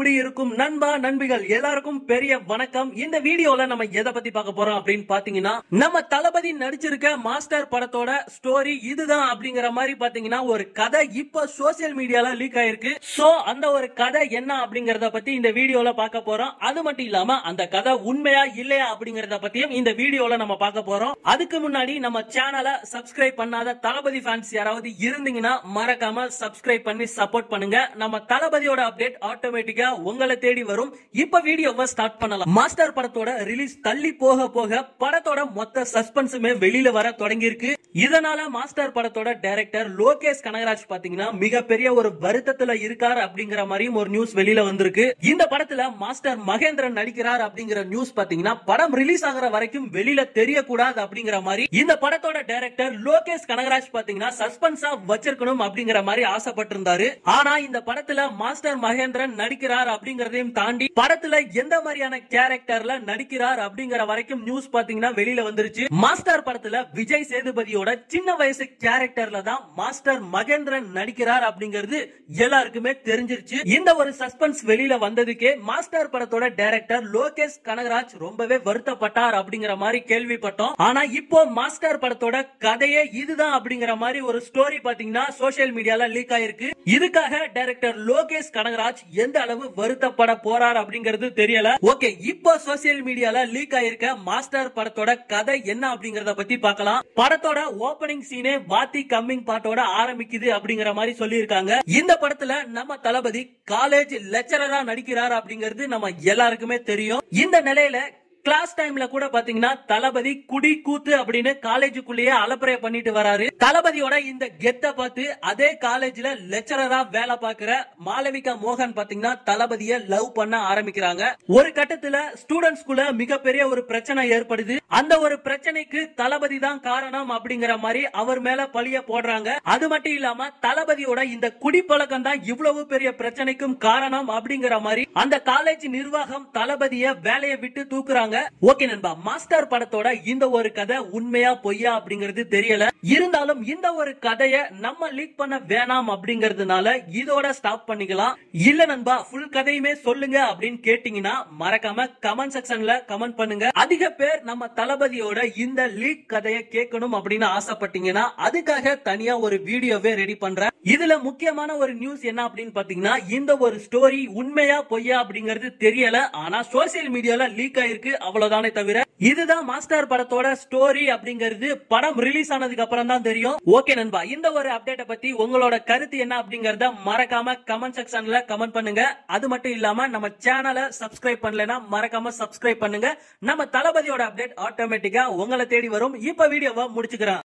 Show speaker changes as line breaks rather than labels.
குடி இருக்கும் நண்பா நண்பிகள் எல்லாருக்கும் பெரிய வணக்கம் இந்த வீடியோல நம்ம எதை பத்தி பார்க்க போறோம் அப்படின்னு பாத்தீங்கன்னா நம்ம தளபதி நடிச்சிருக்க மாஸ்டர் படத்தோட ஸ்டோரி இதுதான் அப்படிங்கிற மாதிரி பாத்தீங்கன்னா ஒரு கதை இப்ப சோசியல் மீடியால லீக் ஆயிருக்கு சோ அந்த ஒரு கதை என்ன அப்படிங்கறத பத்தி இந்த வீடியோல பார்க்க போறோம் அது மட்டும் இல்லாம அந்த கதை உண்மையா இல்லையா அப்படிங்கறத பத்தியும் இந்த வீடியோல நம்ம பார்க்க போறோம் அதுக்கு முன்னாடி நம்ம சேனலை சப்ஸ்கிரைப் பண்ணாத தளபதி ஃபேன்ஸ் யாராவது இருந்தீங்கன்னா மறக்காம சப்ஸ்கிரைப் பண்ணி சப்போர்ட் பண்ணுங்க நம்ம தளபதியோட அப்டேட் ஆட்டோமேட்டிக்கா உங்களை தேடி வரும் இப்ப வீடியோவை ஸ்டார்ட் பண்ணலாம் மாஸ்டர் படத்தோட ரிலீஸ் தள்ளி போக போக படத்தோட மொத்த சஸ்பென்ஸுமே வெளியில வர தொடங்கி இருக்கு இதனால மாஸ்டர் படத்தோட டைரக்டர் லோகேஷ் கனகராஜ் பாத்தீங்கன்னா மிகப்பெரிய ஒரு வருத்தத்துல இருக்கார் அப்படிங்கிற மாதிரியும் ஒரு நியூஸ் வெளியில வந்திருக்கு இந்த படத்துல மாஸ்டர் மகேந்திரன் நடிக்கிறார் அப்படிங்கிற நியூஸ் பாத்தீங்கன்னா படம் ரிலீஸ் ஆகுற வரைக்கும் வெளியில தெரியக்கூடாது அப்படிங்கிற மாதிரி இந்த படத்தோட டைரக்டர் லோகேஷ் கனகராஜ் பாத்தீங்கன்னா சஸ்பென்ஸா வச்சிருக்கணும் அப்படிங்கிற மாதிரி ஆசைப்பட்டிருந்தாரு ஆனா இந்த படத்துல மாஸ்டர் மகேந்திரன் நடிக்கிறார் அப்படிங்கறதையும் தாண்டி படத்துல எந்த மாதிரியான கேரக்டர்ல நடிக்கிறார் அப்படிங்கிற வரைக்கும் நியூஸ் பாத்தீங்கன்னா வெளியில வந்துருச்சு மாஸ்டர் படத்துல விஜய் சேதுபதியோட சின்ன வயசு கேரக்டர்ல தான் மாஸ்டர் மகேந்திரன் நடிக்கிறார் அப்படிங்கிறது எல்லாருக்குமே தெரிஞ்சிருச்சு இந்த ஒரு சஸ்பென்ஸ் வெளியில வந்ததுக்கே மாஸ்டர் படத்தோட டைரக்டர் லோகேஷ் கனகராஜ் ரொம்பவே வருத்தப்பட்டார் அப்படிங்கிற மாதிரி கேள்விப்பட்டோம் ஆனா இப்போ மாஸ்டர் படத்தோட கதையே இதுதான் அப்படிங்கிற மாதிரி ஒரு ஸ்டோரி பாத்தீங்கன்னா சோசியல் மீடியால லீக் ஆயிருக்கு இதுக்காக டைரக்டர் லோகேஷ் கனகராஜ் எந்த அளவு வருத்தப்பட போறார் அப்படிங்கிறது தெரியல ஓகே இப்போ சோசியல் மீடியால லீக் ஆயிருக்க மாஸ்டர் படத்தோட கதை என்ன அப்படிங்கறத பத்தி பார்க்கலாம் படத்தோட ஓபனிங் சீனே வாத்தி கம்மிங் பாட்டோட ஆரம்பிக்குது அப்படிங்கிற மாதிரி சொல்லியிருக்காங்க இந்த படத்துல நம்ம தளபதி காலேஜ் லெக்சரரா நடிக்கிறார் அப்படிங்கிறது நம்ம எல்லாருக்குமே தெரியும் இந்த நிலையில கிளாஸ் டைம்ல கூட பாத்தீங்கன்னா தளபதி குடி கூத்து அப்படின்னு காலேஜுக்குள்ளேயே அலப்பறைய பண்ணிட்டு வராரு தளபதியோட இந்த கெத்த பார்த்து அதே காலேஜ்ல லெக்சரரா வேலை பார்க்கிற மாளவிகா மோகன் பாத்தீங்கன்னா தளபதிய லவ் பண்ண ஆரம்பிக்கிறாங்க ஒரு கட்டத்துல ஸ்டூடெண்ட்ஸ்குள்ள மிகப்பெரிய ஒரு பிரச்சனை ஏற்படுது அந்த ஒரு பிரச்சனைக்கு தளபதி தான் காரணம் அப்படிங்கிற மாதிரி அவர் மேல பழிய போடுறாங்க அது மட்டும் இல்லாம தளபதியோட இந்த குடிப்பழக்கம் தான் இவ்வளவு பெரிய பிரச்சனைக்கும் காரணம் அப்படிங்கிற மாதிரி அந்த காலேஜ் நிர்வாகம் தளபதிய வேலையை விட்டு தூக்குறாங்க ஓகே நண்பா மாஸ்டர் படத்தோட இந்த ஒரு கதை உண்மையா பொய்யா அப்படிங்கிறது தெரியல இருந்தாலும் இந்த ஒரு கதைய நம்ம லீக் பண்ண வேணாம் அப்படிங்கறதுனால இதோட ஸ்டாப் பண்ணிக்கலாம் இல்ல நண்பா ஃபுல் கதையுமே சொல்லுங்க அப்படின்னு கேட்டீங்கன்னா மறக்காம கமெண்ட் செக்ஷன்ல கமெண்ட் பண்ணுங்க அதிக பேர் நம்ம தளபதியோட இந்த லீக் கதையை கேட்கணும் அப்படின்னு ஆசைப்பட்டீங்கன்னா அதுக்காக தனியா ஒரு வீடியோவே ரெடி பண்றேன் இதுல முக்கியமான ஒரு நியூஸ் என்ன அப்படின்னு பாத்தீங்கன்னா இந்த ஒரு ஸ்டோரி உண்மையா பொய்யா அப்படிங்கிறது தெரியல ஆனா சோசியல் மீடியால லீக் ஆயிருக்கு அவ்வளவுதானே தவிர இதுதான் மாஸ்டர் படத்தோட ஸ்டோரி அப்படிங்கிறது படம் ரிலீஸ் ஆனதுக்கு அப்புறம் தான் தெரியும் ஓகே நண்பா இந்த ஒரு அப்டேட்டை பத்தி உங்களோட கருத்து என்ன அப்படிங்கறத மறக்காம கமெண்ட் செக்ஷன்ல கமெண்ட் பண்ணுங்க அது மட்டும் இல்லாம நம்ம சேனலை சப்ஸ்கிரைப் பண்ணலனா மறக்காம சப்ஸ்கிரைப் பண்ணுங்க நம்ம தளபதியோட அப்டேட் ஆட்டோமேட்டிக்கா உங்களை தேடி வரும் இப்ப வீடியோவை முடிச்சுக்கிறேன்